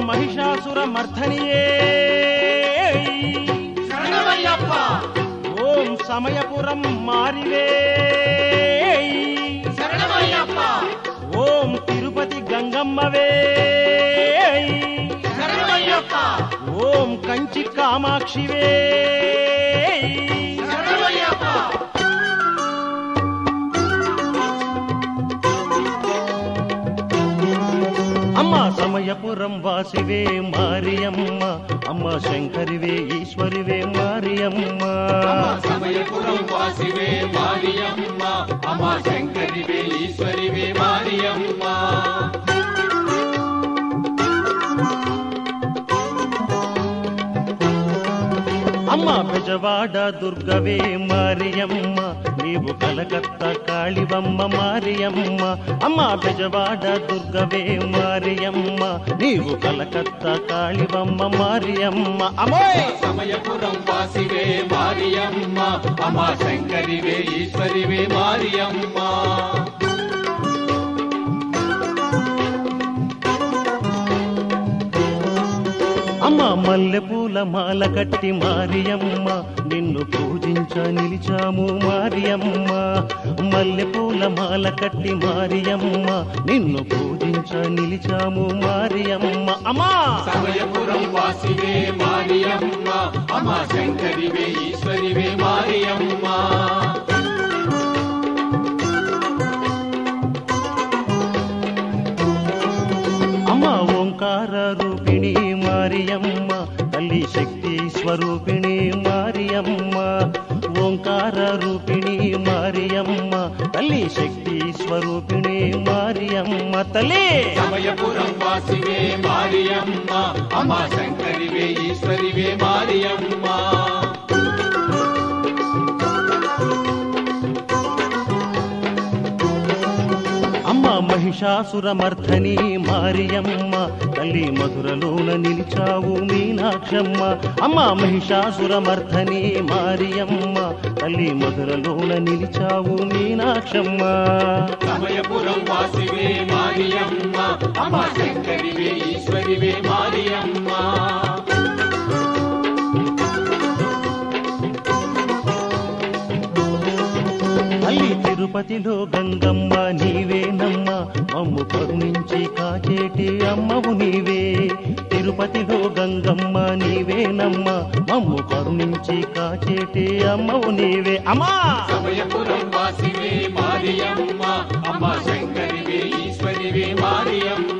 మహిషాసుర మర్ధనియే శరణమయ్యప్ప ఓం సమయపురం మారివే శరణమయ్యప్ప ఓం తిరుపతి గంగమ్మవే శరణమయ్యప్ప ఓం కంచి కామాక్షివే శరణమయ్యప్ప అమ్మ సమయపురం వాసివే మారియమ్మ అమ్మ శంకరివే ఈశ్వరివే మారియమ్మ అమ్మ సమయపురం వాసివే మారియమ్మ అమ్మ శంకరివే ఈశ్వరివే మారియమ్మ అమ్మ బెజవాడ దుర్గవే మారియమ్మ నీవు కలకత్త కాళివమ్మ మారియమ్మ అమ్మ బెజవాడ దుర్గవే మారియమ్మ నీవు కలకత్త కాళివమ్మ మారియమ్మ అమ్మోయ్ సమయపురం వాసివే మారియమ్మ అమ్మ శంకరివే ఈశ్వరివే మారియమ్మ అమ్మ మల్లెపూల మాల కట్టి మారియమ్మ నిన్ను పూజించ నిలిచాము మారియమ్మ మల్లెపూల మాల కట్టి మారియమ్మ నిన్ను పూజించ నిలిచాము మారియమ్మ అమ్మా సమయపురం వాసివే మారియమ్మ అమ్మ శంకరివే ఈశ్వరివే మారియమ్మ అమ్మ ఓంకార రూపిణి మారియమ్మ తల్లి శక్తి స్వరూపిణి మారియమ్మ ఓంకార రూపిణి మారియమ్మ తల్లి శక్తి స్వరూపిణి మారియమ్మ తల్లి సమయపురం వాసివే మారియమ్మ అమ్మ శంకరివే ఈశ్వరివే మారియమ్మ అమ్మ మహిషాసురమర్ధని మారియమ్మ తల్లి మధురలోన నిలిచావు మీనాక్షమ్మ అమ్మ మహిషాసురమర్ధని మారియమ్మ తల్లి మధురలోన నిలిచావు మీనాక్షమ్మ సమయపురం వాసివే మారియమ్మ అమ్మ శంకరివే ఈశ్వరివే మారియమ్మ తల్లి తిరుపతిలో గంగమ్మ నీవేనమ్మ మమ్ము కరుణించి కాచేటి అమ్మవు నీవే తిరుపతిలో గంగమ్మ నీవేనమ్మ మమ్ము కరుణించి కాచేటి అమ్మవు నీవే అమ్మా సమయపురం వాసివే మారియమ్మ అమ్మ శంకరివే ఈశ్వరివే మారియమ్మ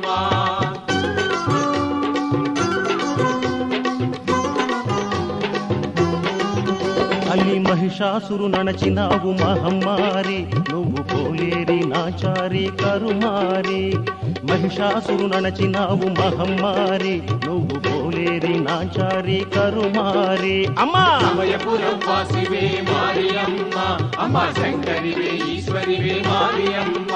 అల్లి మహిషాసురు నడచినావు మహమ్మారి నువ్వు పోలేరి నాచారి కరుమారి మహిషాసురు నడచినావు మహమ్మారి నువ్వు పోలేరి నాచారి కరుమారి అమ్మా సమయపురం వాసివే మారియమ్మ అమ్మ శంకరివే ఈశ్వరివే మారియమ్మ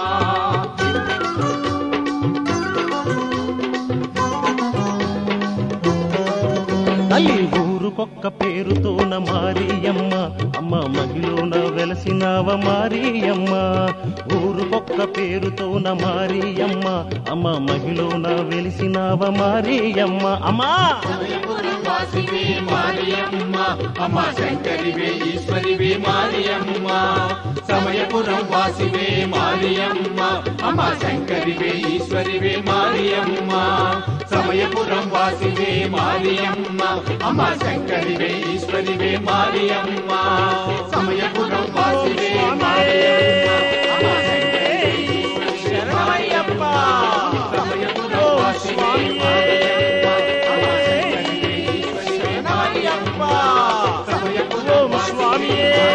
తల్లి ఊరుకొక్క పేరుతోన మారియమ్మ అమ్మ మహిళన వెలసినావ మారియమ్మ ఊరుకొక్క పేరుతోన మారియమ్మ అమ్మ మహిళన వెలిసినావ మారియమ్మ అమ్మా సమయపురం వాసివే మారియమ్మ అమ్మ శంకరివే ఈశ్వరివే మారియమ్మ సమయపురం వాసివే మారియమ్మ అమ్మ శంకరివే ఈశ్వరివే మారియమ్మ సమయపురం వాసివే మారియమ్మ అమ్మ శంకరివే ఈశ్వరివే మారియమ్మ సమయపురం వాసివే మారియమ్మ అమ్మ శంకరివే ఈశ్వరివే శరణమయ్యప్ప. సమయపురం వాసివే మారియమ్మ అమ్మ శంకరివే ఈశ్వరివే మారియమ్మ సమయపురం ఓం స్వామియే